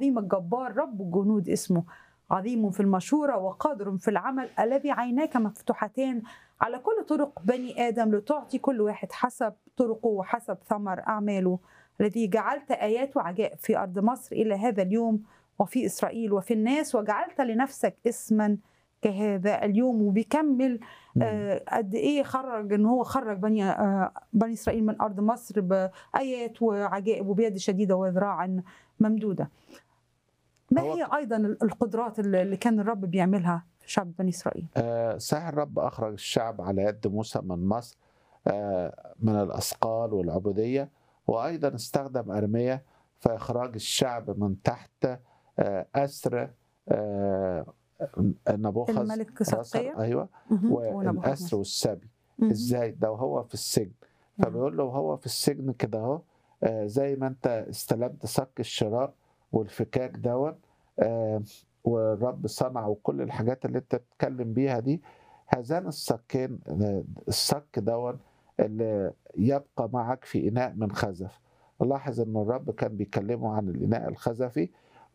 العظيم الجبار رب الجنود اسمه عظيم في المشورة وقادر في العمل الذي عيناك مفتوحتان على كل طرق بني آدم لتعطي كل واحد حسب طرقه وحسب ثمر أعماله الذي جعلت آيات وعجائب في أرض مصر إلى هذا اليوم وفي إسرائيل وفي الناس وجعلت لنفسك اسما كهذا اليوم وبيكمل آه قد ايه خرج ان هو خرج بني آه بني اسرائيل من ارض مصر بايات وعجائب وبيد شديده وذراع ممدوده. ما هو- هي ايضا القدرات اللي كان الرب بيعملها في شعب بني اسرائيل؟ آه، ساعة الرب أخرج الشعب على يد موسى من مصر آه، من الأثقال والعبودية وأيضا استخدم أرمية في إخراج الشعب من تحت آه، أسر آه، نبوخذ الملك نصر صدقية أيوه مهم. والأسر ونبوخذ والسبي مهم. إزاي ده وهو في السجن مم. فبيقول له وهو في السجن كده أهو آه، زي ما أنت استلمت صك الشراء والفكاك دون آه، والرب صنع وكل الحاجات اللي أنت بتتكلم بيها دي هذان الصكين آه، الصك دون اللي يبقى معك في إناء من خزف لاحظ أن الرب كان بيكلمه عن الإناء الخزفي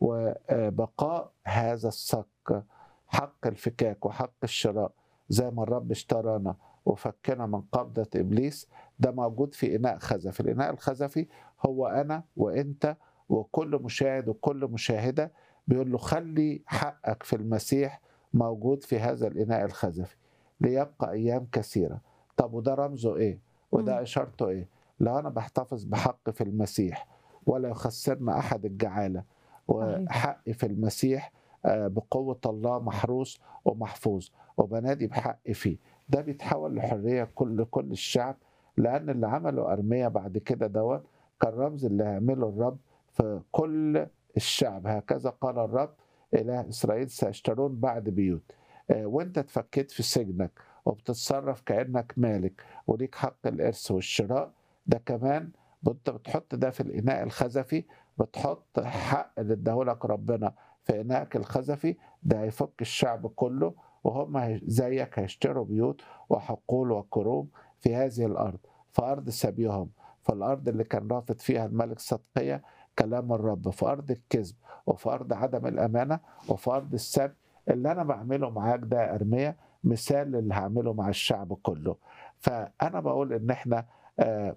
وبقاء هذا الصك حق الفكاك وحق الشراء زي ما الرب اشترانا وفكنا من قبضة إبليس ده موجود في إناء خزفي الإناء الخزفي هو أنا وإنت وكل مشاهد وكل مشاهدة بيقول له خلي حقك في المسيح موجود في هذا الإناء الخزفي ليبقى أيام كثيرة طب وده رمزه إيه مم. وده إشارته إيه لو أنا بحتفظ بحق في المسيح ولا يخسرنا أحد الجعالة وحقي في المسيح آه، بقوة الله محروس ومحفوظ وبنادي بحقي فيه ده بيتحول لحرية كل كل الشعب لأن اللي عمله أرميا بعد كده دوت كان رمز اللي هيعمله الرب في كل الشعب هكذا قال الرب إله إسرائيل سيشترون بعد بيوت آه، وانت اتفكيت في سجنك وبتتصرف كأنك مالك وليك حق الإرث والشراء ده كمان انت بتحط ده في الإناء الخزفي بتحط حق اللي اداهولك ربنا في إناءك الخزفي ده هيفك الشعب كله وهم هي- زيك هيشتروا بيوت وحقول وكروم في هذه الأرض في أرض سبيهم في الأرض اللي كان رافض فيها الملك صدقية كلام الرب في أرض الكذب وفي أرض عدم الأمانة وفي أرض السبي اللي أنا بعمله معاك ده يا أرمية مثال اللي هعمله مع الشعب كله فأنا بقول إن إحنا آه،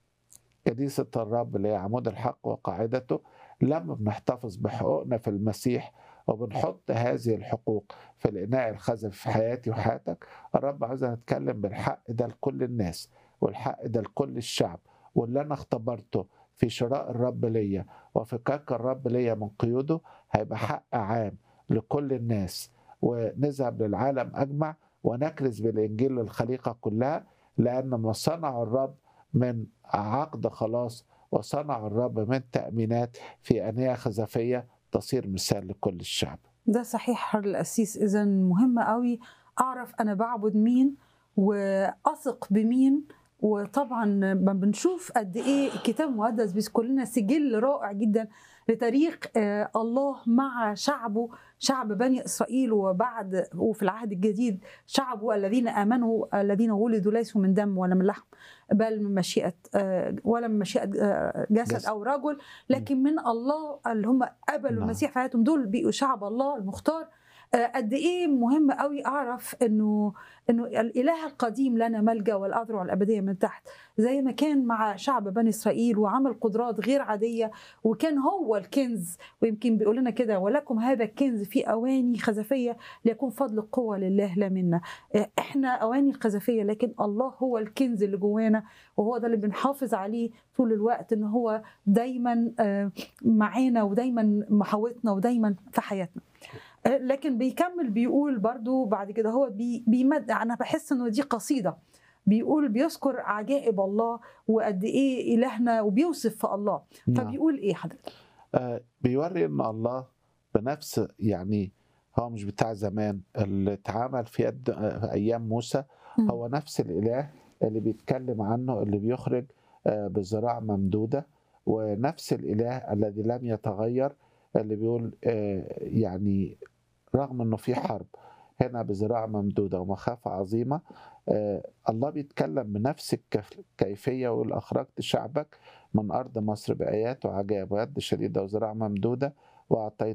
كنيسة الرب اللي هي عمود الحق وقاعدته لما بنحتفظ بحقوقنا في المسيح وبنحط هذه الحقوق في الإناء الخزف في حياتي وحياتك الرب عاوزنا نتكلم بالحق ده لكل الناس والحق ده لكل الشعب واللي أنا اختبرته في شراء الرب ليا وفكاك الرب ليا من قيوده هيبقى حق عام لكل الناس ونذهب للعالم أجمع ونكرز بالإنجيل للخليقة كلها لأن ما صنع الرب من عقد خلاص وصنع الرب من تأمينات في أنية خزفية تصير مثال لكل الشعب ده صحيح حر القسيس اذا مهم قوي اعرف انا بعبد مين واثق بمين وطبعا ما بنشوف قد ايه الكتاب المقدس بيذكر لنا سجل رائع جدا لتاريخ آه، الله مع شعبه شعب بني اسرائيل وبعد وفي العهد الجديد شعبه الذين امنوا الذين ولدوا ليسوا من دم ولا من لحم بل من مشيئه آه، ولا من مشيئه آه، جسد جسد. او رجل لكن من الله اللي هم قبلوا نعم. المسيح في حياتهم دول بقوا شعب الله المختار آه، قد ايه مهم قوي اعرف انه انه الاله القديم لنا ملجا والاذرع الابديه من تحت زي ما كان مع شعب بني اسرائيل وعمل قدرات غير عاديه وكان هو الكنز ويمكن بيقول لنا كده ولكم هذا الكنز في اواني خزفيه ليكون فضل القوه لله لا منا آه، احنا اواني خزفيه لكن الله هو الكنز اللي جوانا وهو ده اللي بنحافظ عليه طول الوقت ان هو دايما آه، معانا ودايما محاوطنا ودايما في حياتنا آه، لكن بيكمل بيقول برضو بعد كده هو بي بيمد انا بحس انه دي قصيده بيقول بيذكر عجائب الله وقد ايه الهنا وبيوصف في الله نعم. فبيقول ايه حضرتك آه، بيوري ان الله بنفس يعني هو مش بتاع زمان اللي اتعامل في, يد آه، في ايام موسى مم. هو نفس الاله اللي بيتكلم عنه اللي بيخرج آه، بذراع ممدوده ونفس الاله الذي لم يتغير اللي بيقول آه، يعني رغم انه في حرب هنا بذراع ممدوده ومخافه عظيمه آه، الله بيتكلم بنفس الكف- الكيفيه ويقول اخرجت شعبك من ارض مصر بايات وعجائب ويد شديده وذراع ممدوده وأعطيت